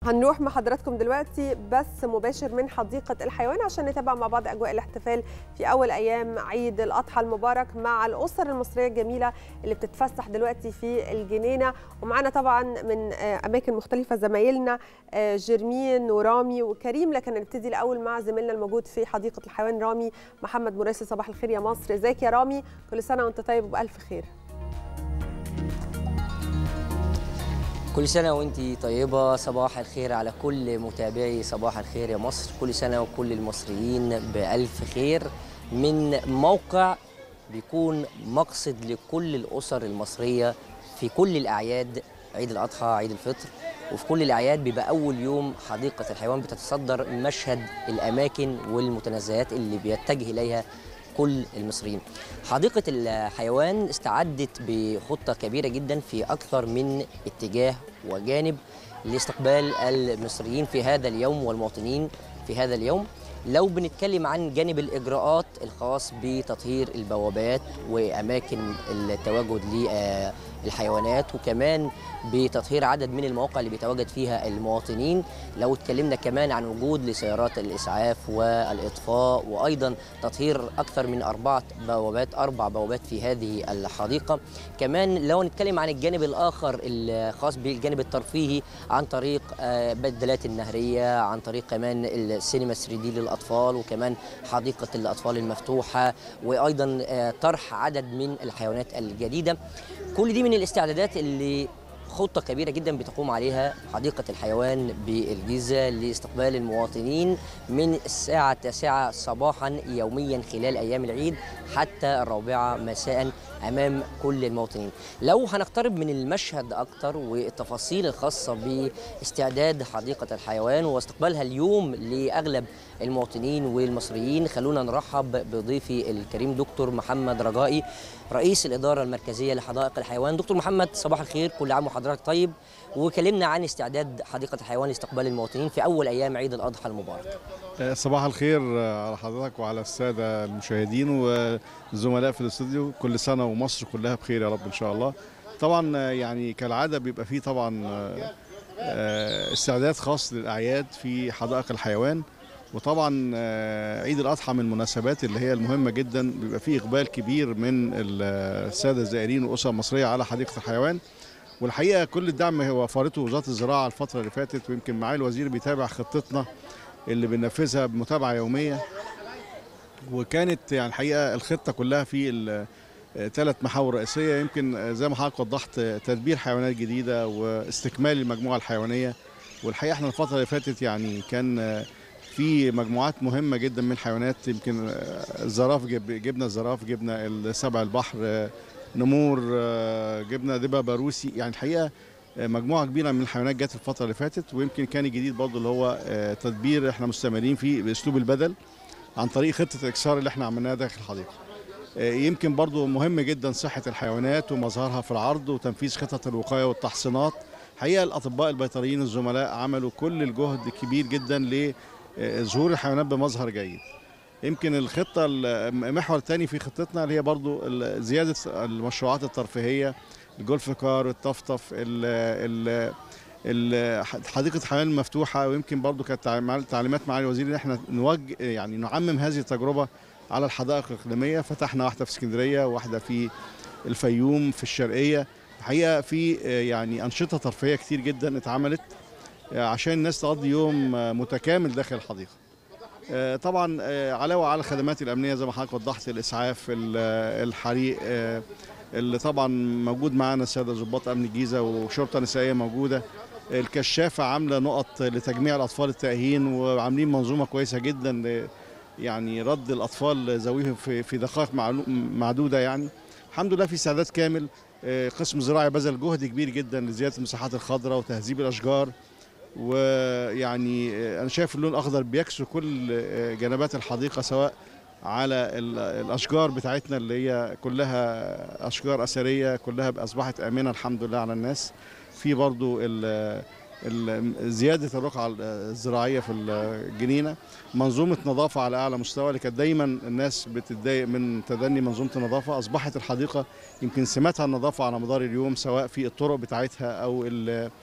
هنروح مع حضراتكم دلوقتي بث مباشر من حديقة الحيوان عشان نتابع مع بعض أجواء الاحتفال في أول أيام عيد الأضحى المبارك مع الأسر المصرية الجميلة اللي بتتفسح دلوقتي في الجنينة ومعانا طبعا من أماكن مختلفة زمايلنا جيرمين ورامي وكريم لكن نبتدي الأول مع زميلنا الموجود في حديقة الحيوان رامي محمد مراسي صباح الخير يا مصر ازيك يا رامي كل سنة وانت طيب وبألف خير كل سنة وانت طيبة صباح الخير على كل متابعي صباح الخير يا مصر كل سنة وكل المصريين بألف خير من موقع بيكون مقصد لكل الأسر المصرية في كل الأعياد عيد الأضحى عيد الفطر وفي كل الأعياد بيبقى أول يوم حديقة الحيوان بتتصدر مشهد الأماكن والمتنزهات اللي بيتجه إليها كل المصريين حديقة الحيوان استعدت بخطة كبيرة جدا في أكثر من اتجاه وجانب لاستقبال المصريين في هذا اليوم والمواطنين في هذا اليوم لو بنتكلم عن جانب الإجراءات الخاص بتطهير البوابات وأماكن التواجد للحيوانات وكمان بتطهير عدد من المواقع اللي بيتواجد فيها المواطنين لو اتكلمنا كمان عن وجود لسيارات الإسعاف والإطفاء وأيضا تطهير أكثر من أربعة بوابات أربع بوابات في هذه الحديقة كمان لو نتكلم عن الجانب الآخر الخاص بالجانب الترفيهي عن طريق بدلات النهرية عن طريق كمان السينما 3 دي للأطفال وكمان حديقة الأطفال المفتوحة وأيضا طرح عدد من الحيوانات الجديدة كل دي من الاستعدادات اللي خطة كبيرة جدا بتقوم عليها حديقة الحيوان بالجيزة لاستقبال المواطنين من الساعة التاسعة صباحا يوميا خلال أيام العيد حتى الرابعة مساء أمام كل المواطنين لو هنقترب من المشهد أكتر والتفاصيل الخاصة باستعداد حديقة الحيوان واستقبالها اليوم لأغلب المواطنين والمصريين خلونا نرحب بضيفي الكريم دكتور محمد رجائي رئيس الإدارة المركزية لحدائق الحيوان دكتور محمد صباح الخير كل عام وحضرتك طيب وكلمنا عن استعداد حديقة الحيوان لاستقبال المواطنين في أول أيام عيد الأضحى المبارك صباح الخير على حضرتك وعلى السادة المشاهدين والزملاء في الاستوديو كل سنة ومصر كلها بخير يا رب إن شاء الله طبعا يعني كالعادة بيبقى فيه طبعا استعداد خاص للأعياد في حدائق الحيوان وطبعا عيد الاضحى من المناسبات اللي هي المهمه جدا بيبقى فيه اقبال كبير من الساده الزائرين والاسر المصريه على حديقه الحيوان والحقيقه كل الدعم وفرته وزاره الزراعه الفتره اللي فاتت ويمكن معالي الوزير بيتابع خطتنا اللي بننفذها بمتابعه يوميه وكانت يعني الحقيقه الخطه كلها في ثلاث محاور رئيسيه يمكن زي ما حضرتك وضحت تدبير حيوانات جديده واستكمال المجموعه الحيوانيه والحقيقه احنا الفتره اللي فاتت يعني كان في مجموعات مهمة جدا من الحيوانات يمكن الزراف جبنا الزراف جبنا سبع البحر نمور جبنا دببة روسي يعني الحقيقة مجموعة كبيرة من الحيوانات جت الفترة اللي فاتت ويمكن كان الجديد برضه اللي هو تدبير احنا مستمرين فيه بأسلوب البدل عن طريق خطة الإكسار اللي احنا عملناها داخل الحديقة يمكن برضه مهم جدا صحة الحيوانات ومظهرها في العرض وتنفيذ خطط الوقاية والتحصينات حقيقة الأطباء البيطريين الزملاء عملوا كل الجهد كبير جدا ل ظهور الحيوانات بمظهر جيد يمكن الخطة المحور الثاني في خطتنا اللي هي برضو زيادة المشروعات الترفيهية الجولف كار الطفطف ال ال حديقة الحيوان المفتوحة ويمكن برضو كانت تعليمات معالي الوزير ان احنا نوجه يعني نعمم هذه التجربة على الحدائق الإقليمية فتحنا واحدة في اسكندرية وواحدة في الفيوم في الشرقية الحقيقة في يعني أنشطة ترفيهية كتير جدا اتعملت عشان الناس تقضي يوم متكامل داخل الحديقه. طبعا علاوه على الخدمات الامنيه زي ما حضرتك وضحت الاسعاف الحريق اللي طبعا موجود معانا الساده ضباط امن الجيزه وشرطه نسائيه موجوده الكشافه عامله نقط لتجميع الاطفال التائهين وعاملين منظومه كويسه جدا يعني رد الاطفال ذويهم في في دقائق معدوده يعني الحمد لله في استعداد كامل قسم زراعي بذل جهد كبير جدا لزياده المساحات الخضراء وتهذيب الاشجار ويعني انا شايف اللون الاخضر بيكسر كل جنبات الحديقه سواء على الاشجار بتاعتنا اللي هي كلها اشجار اثريه كلها اصبحت امنه الحمد لله على الناس في برضو زياده الرقعه الزراعيه في الجنينه منظومه نظافه على اعلى مستوى اللي كانت دايما الناس بتتضايق من تدني منظومه النظافه اصبحت الحديقه يمكن سماتها النظافه على مدار اليوم سواء في الطرق بتاعتها او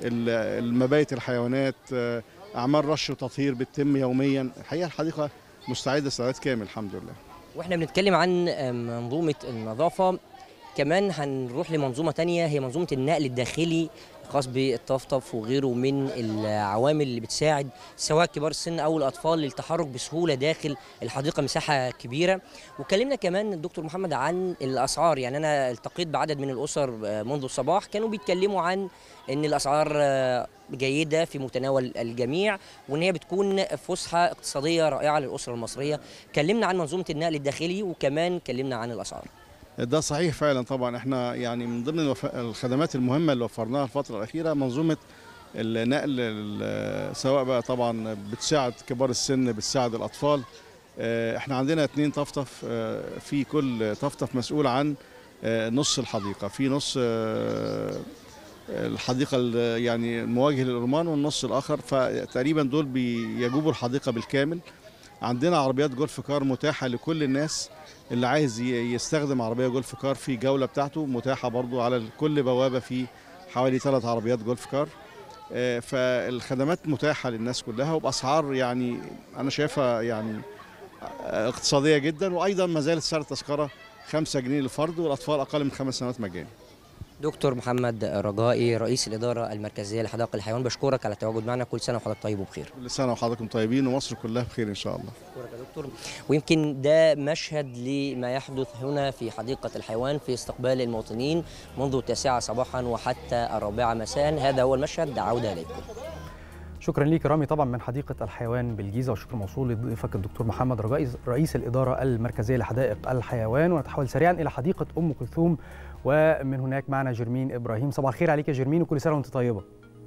ال- المبايت الحيوانات آه، اعمال رش وتطهير بتتم يوميا الحقيقه الحديقه مستعده استعداد كامل الحمد لله واحنا بنتكلم عن منظومه النظافه كمان هنروح لمنظومه تانية هي منظومه النقل الداخلي خاص بالطفطف وغيره من العوامل اللي بتساعد سواء كبار السن او الاطفال للتحرك بسهوله داخل الحديقه مساحه كبيره وكلمنا كمان الدكتور محمد عن الاسعار يعني انا التقيت بعدد من الاسر منذ الصباح كانوا بيتكلموا عن ان الاسعار جيده في متناول الجميع وان هي بتكون فسحه اقتصاديه رائعه للاسره المصريه كلمنا عن منظومه النقل الداخلي وكمان كلمنا عن الاسعار ده صحيح فعلا طبعا احنا يعني من ضمن الوف- الخدمات المهمه اللي وفرناها الفتره الاخيره منظومه النقل ال- سواء بقى طبعا بتساعد كبار السن بتساعد الاطفال اه، احنا عندنا اتنين طفطف اه، في كل طفطف مسؤول عن اه، نص الحديقه في نص اه، الحديقه ال- يعني المواجه للأرمان والنص الاخر فتقريبا دول بيجوبوا الحديقه بالكامل عندنا عربيات جولف كار متاحه لكل الناس اللي عايز ي- يستخدم عربيه جولف كار في جوله بتاعته متاحه برضو على كل بوابه في حوالي ثلاث عربيات جولف كار آه، فالخدمات متاحه للناس كلها وباسعار يعني انا شايفها يعني آه، اقتصاديه جدا وايضا ما زالت سعر التذكره 5 جنيه للفرد والاطفال اقل من خمس سنوات مجاني دكتور محمد رجائي رئيس الاداره المركزيه لحدائق الحيوان بشكرك على التواجد معنا كل سنه وحضرتك طيب وبخير كل سنه وحضراتكم طيبين ومصر كلها بخير ان شاء الله أشكرك يا دكتور ويمكن ده مشهد لما يحدث هنا في حديقة الحيوان في استقبال المواطنين منذ التاسعة صباحا وحتى الرابعة مساء هذا هو المشهد عودة إليكم شكرا ليك يا رامي طبعا من حديقه الحيوان بالجيزه والشكر موصول لضيفك الدكتور محمد رجائي رئيس الاداره المركزيه لحدائق الحيوان ونتحول سريعا الى حديقه ام كلثوم ومن هناك معنا جرمين ابراهيم صباح الخير عليك يا جرمين وكل سنه وانت طيبه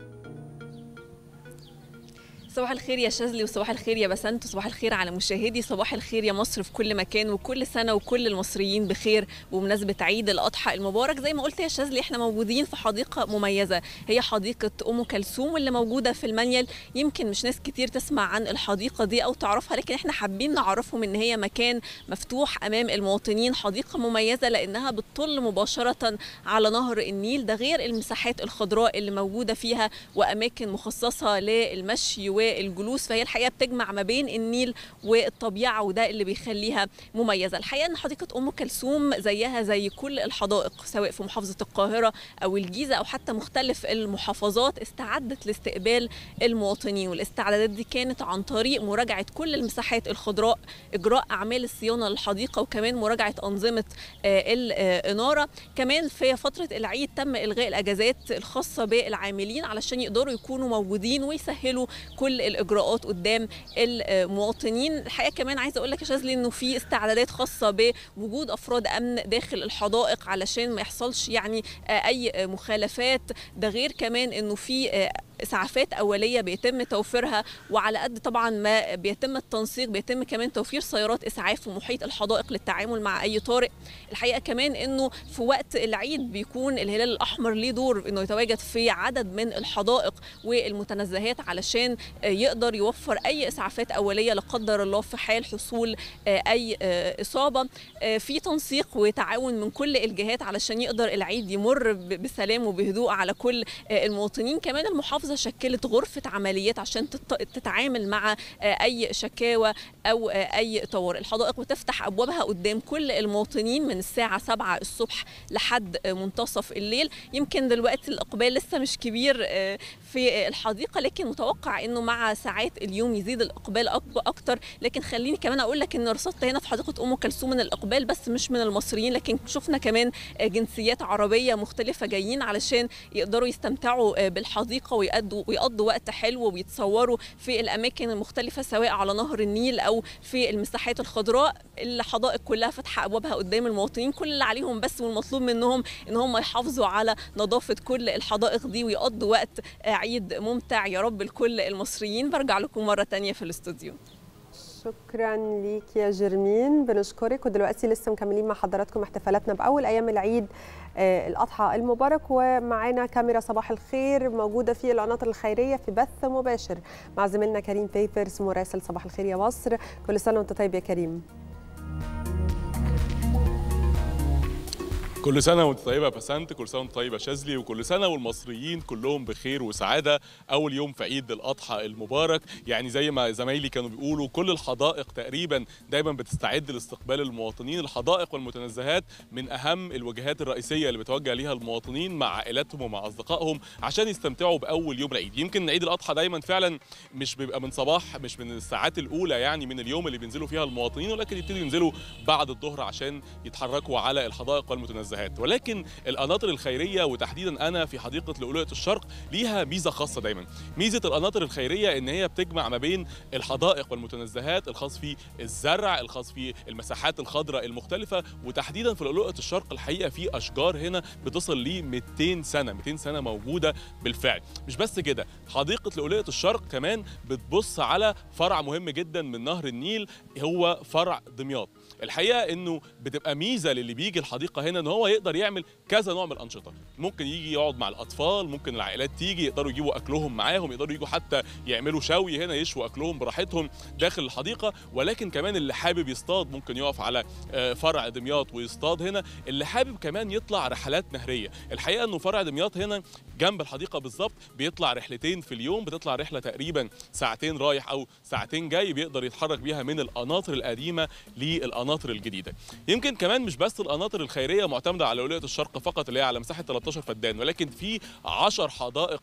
صباح الخير يا شاذلي وصباح الخير يا بسنت وصباح الخير على مشاهدي صباح الخير يا مصر في كل مكان وكل سنه وكل المصريين بخير بمناسبه عيد الاضحى المبارك زي ما قلت يا شاذلي احنا موجودين في حديقه مميزه هي حديقه ام كلثوم واللي موجوده في المنيل يمكن مش ناس كتير تسمع عن الحديقه دي او تعرفها لكن احنا حابين نعرفهم ان هي مكان مفتوح امام المواطنين حديقه مميزه لانها بتطل مباشره على نهر النيل ده غير المساحات الخضراء اللي موجوده فيها واماكن مخصصه للمشي والجلوس فهي الحقيقه بتجمع ما بين النيل والطبيعه وده اللي بيخليها مميزه الحقيقه ان حديقه ام كلثوم زيها زي كل الحدائق سواء في محافظه القاهره او الجيزه او حتى مختلف المحافظات استعدت لاستقبال المواطنين والاستعدادات دي كانت عن طريق مراجعه كل المساحات الخضراء اجراء اعمال الصيانه للحديقه وكمان مراجعه انظمه آه، الاناره كمان في فتره العيد تم الغاء الاجازات الخاصه بالعاملين علشان يقدروا يكونوا موجودين ويسهلوا كل الاجراءات قدام المواطنين الحقيقه كمان عايزه اقول لك يا شاذلي انه في استعدادات خاصه بوجود افراد امن داخل الحدائق علشان ما يحصلش يعني آه، اي مخالفات ده غير كمان انه في آه، اسعافات اوليه بيتم توفيرها وعلى قد طبعا ما بيتم التنسيق بيتم كمان توفير سيارات اسعاف في محيط الحدائق للتعامل مع اي طارئ الحقيقه كمان انه في وقت العيد بيكون الهلال الاحمر ليه دور انه يتواجد في عدد من الحدائق والمتنزهات علشان آه، يقدر يوفر اي اسعافات اوليه لا قدر الله في حال حصول آه، اي آه، اصابه آه، في تنسيق وتعاون من كل الجهات علشان يقدر العيد يمر ب- بسلام وبهدوء على كل آه، المواطنين كمان المحافظه شكلت غرفه عمليات عشان تت- تتعامل مع آه، اي شكاوى او آه، اي طوارئ الحدائق بتفتح ابوابها قدام كل المواطنين من الساعه 7 الصبح لحد آه، منتصف الليل يمكن دلوقتي الاقبال لسه مش كبير آه، في الحديقه لكن متوقع انه مع ساعات اليوم يزيد الاقبال أكبر اكتر لكن خليني كمان اقول لك ان رصدت هنا في حديقه ام كلثوم من الاقبال بس مش من المصريين لكن شفنا كمان آه، جنسيات عربيه مختلفه جايين علشان يقدروا يستمتعوا آه، بالحديقه ويقضوا ويقضوا وقت حلو ويتصوروا في الاماكن المختلفه سواء على نهر النيل او في المساحات الخضراء الحدائق كلها فاتحه ابوابها قدام المواطنين كل اللي عليهم بس والمطلوب منهم ان هم يحافظوا على نظافه كل الحدائق دي ويقضوا وقت آه، عيد ممتع يا رب لكل المصريين برجع لكم مره تانية في الاستوديو شكرا ليك يا جرمين بنشكرك ودلوقتي لسه مكملين مع حضراتكم احتفالاتنا باول ايام العيد آه، الاضحى المبارك ومعانا كاميرا صباح الخير موجوده في العناصر الخيريه في بث مباشر مع زميلنا كريم بيبرز مراسل صباح الخير يا مصر كل سنه وانت طيب يا كريم كل سنة وانت طيبة يا بسنت كل سنة وانت طيبة يا شاذلي وكل سنة والمصريين كلهم بخير وسعادة أول يوم في عيد الأضحى المبارك يعني زي ما زمايلي كانوا بيقولوا كل الحدائق تقريبا دايما بتستعد لاستقبال المواطنين الحدائق والمتنزهات من أهم الوجهات الرئيسية اللي بتوجه ليها المواطنين مع عائلاتهم ومع أصدقائهم عشان يستمتعوا بأول يوم العيد يمكن عيد الأضحى دايما فعلا مش بيبقى من صباح مش من الساعات الأولى يعني من اليوم اللي بينزلوا فيها المواطنين ولكن يبتدوا ينزلوا بعد الظهر عشان يتحركوا على الحدائق والمتنزهات ولكن القناطر الخيريه وتحديدا انا في حديقه لؤلؤه الشرق ليها ميزه خاصه دايما ميزه القناطر الخيريه ان هي بتجمع ما بين الحدائق والمتنزهات الخاص في الزرع الخاص في المساحات الخضراء المختلفه وتحديدا في لؤلؤه الشرق الحقيقه في اشجار هنا بتصل ل 200 سنه 200 سنه موجوده بالفعل مش بس كده حديقه لؤلؤه الشرق كمان بتبص على فرع مهم جدا من نهر النيل هو فرع دمياط الحقيقه انه بتبقى ميزه للي بيجي الحديقه هنا ان هو يقدر يعمل كذا نوع من الانشطه ممكن يجي يقعد مع الاطفال ممكن العائلات تيجي يقدروا يجيبوا اكلهم معاهم يقدروا يجوا حتى يعملوا شوي هنا يشووا اكلهم براحتهم داخل الحديقه ولكن كمان اللي حابب يصطاد ممكن يقف على فرع دمياط ويصطاد هنا اللي حابب كمان يطلع رحلات نهريه الحقيقه انه فرع دمياط هنا جنب الحديقه بالظبط بيطلع رحلتين في اليوم بتطلع رحله تقريبا ساعتين رايح او ساعتين جاي بيقدر يتحرك بيها من القناطر القديمه للقناطر الجديده يمكن كمان مش بس القناطر الخيريه معتمده على ولايه الشرق فقط اللي هي على مساحه 13 فدان ولكن في 10 حدائق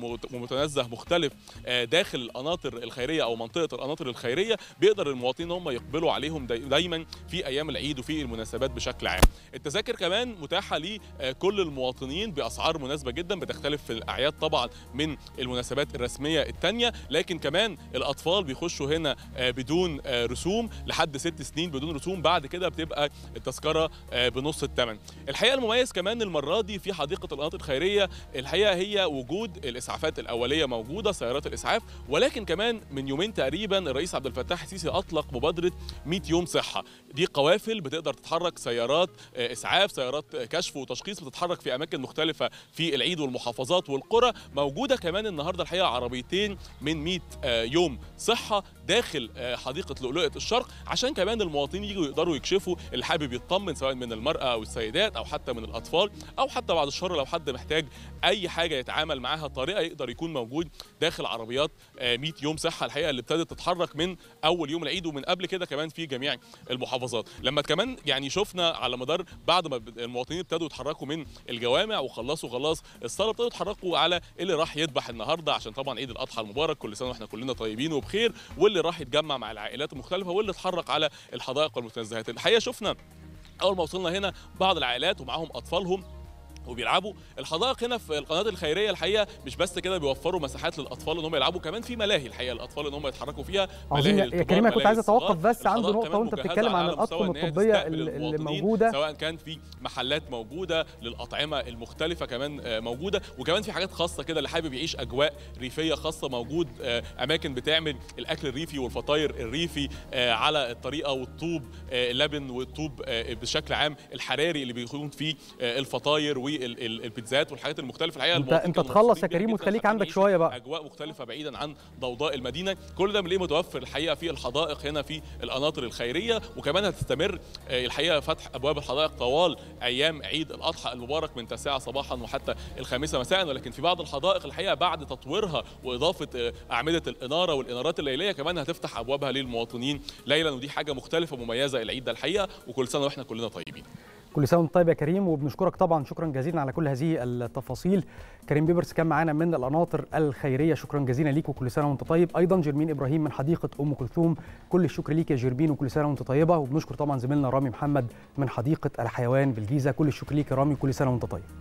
متنزه مختلف داخل القناطر الخيريه او منطقه القناطر الخيريه بيقدر المواطنين هم يقبلوا عليهم دايما في ايام العيد وفي المناسبات بشكل عام التذاكر كمان متاحه لكل المواطنين باسعار مناسبه جدا بتختلف في الاعياد طبعا من المناسبات الرسميه الثانيه لكن كمان الاطفال بيخشوا هنا بدون رسوم لحد ست سنين بدون رسوم بعد كده بتبقى التذكره بنص الثمن الحقيقه المميز كمان المره دي في حديقه القناطر الخيريه الحقيقه هي وجود الاسعافات الاوليه موجوده سيارات الاسعاف ولكن كمان من يومين تقريبا الرئيس عبد الفتاح السيسي اطلق مبادره 100 يوم صحه دي قوافل بتقدر تتحرك سيارات اسعاف سيارات كشف وتشخيص بتتحرك في اماكن مختلفه في العيد والمحافظات والقرى موجوده كمان النهارده الحقيقه عربيتين من 100 يوم صحه داخل حديقه لؤلؤه الشرق عشان كمان المواطنين يجوا يقدروا يكشفوا اللي حابب يطمن سواء من المراه او السيدات او حتى من الاطفال او حتى بعد الشر لو حد محتاج اي حاجه يتعامل معاها طريقه يقدر يكون موجود داخل عربيات 100 يوم صحه الحقيقه اللي ابتدت تتحرك من اول يوم العيد ومن قبل كده كمان في جميع المحافظات لما كمان يعني شفنا على مدار بعد ما المواطنين ابتدوا يتحركوا من الجوامع وخلصوا خلاص الصلاه ابتدوا يتحركوا على اللي راح يذبح النهارده عشان طبعا عيد الاضحى المبارك كل سنه واحنا كلنا طيبين وبخير واللي راح يتجمع مع العائلات المختلفه واللي اتحرك على الحدائق والمتنزهات الحقيقه شفنا اول ما وصلنا هنا بعض العائلات ومعاهم اطفالهم وبيلعبوا الحدائق هنا في القناه الخيريه الحقيقه مش بس كده بيوفروا مساحات للاطفال ان هم يلعبوا كمان في ملاهي الحقيقه الاطفال ان هم يتحركوا فيها عظيم يا كريم كنت عايز اتوقف بس عند نقطه وانت بتتكلم عن الاطقم الطبيه اللي موجوده سواء كان في محلات موجوده للاطعمه المختلفه كمان موجوده وكمان في حاجات خاصه كده اللي حابب يعيش اجواء ريفيه خاصه موجود اماكن بتعمل الاكل الريفي والفطاير الريفي على الطريقه والطوب اللبن والطوب بشكل عام الحراري اللي بيكون فيه الفطاير والبيتزات والحاجات المختلفه الحقيقه انت انت تخلص يا كريم وتخليك عندك شويه بقى اجواء مختلفه بعيدا عن ضوضاء المدينه كل ده ليه متوفر الحقيقه في الحدائق هنا في القناطر الخيريه وكمان هتستمر الحقيقه فتح ابواب الحدائق طوال ايام عيد الاضحى المبارك من 9 صباحا وحتى الخامسه مساء ولكن في بعض الحدائق الحقيقه بعد تطويرها واضافه اعمده الاناره والانارات الليليه كمان هتفتح ابوابها للمواطنين ليلا ودي حاجه مختلفه مميزه العيد ده الحقيقه وكل سنه واحنا كلنا طيبين كل سنه وانت طيب يا كريم وبنشكرك طبعا شكرا جزيلا على كل هذه التفاصيل كريم بيبرس كان معانا من القناطر الخيريه شكرا جزيلا ليك وكل سنه وانت طيب ايضا جيرمين ابراهيم من حديقه ام كلثوم كل الشكر ليك يا جيرمين وكل سنه وانت طيبه وبنشكر طبعا زميلنا رامي محمد من حديقه الحيوان بالجيزه كل الشكر ليك يا رامي وكل سنه وانت طيب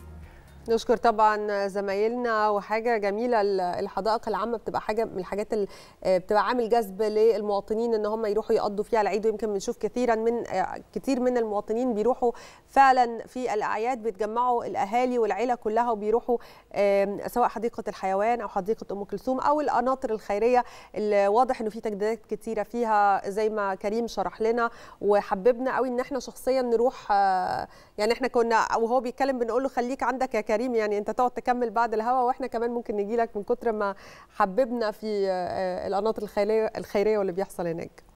نشكر طبعا زمايلنا وحاجه جميله الحدائق العامه بتبقى حاجه من الحاجات اللي بتبقى عامل جذب للمواطنين ان هم يروحوا يقضوا فيها العيد ويمكن بنشوف كثيرا من كثير من المواطنين بيروحوا فعلا في الاعياد بيتجمعوا الاهالي والعيله كلها وبيروحوا سواء حديقه الحيوان او حديقه ام كلثوم او القناطر الخيريه اللي واضح انه في تجديدات كثيره فيها زي ما كريم شرح لنا وحببنا قوي ان احنا شخصيا نروح يعني احنا كنا وهو بيتكلم بنقول له خليك عندك يا كريم يعني انت تقعد تكمل بعد الهوا واحنا كمان ممكن نجي لك من كتر ما حببنا في القناطر الخيريه الخيريه واللي بيحصل هناك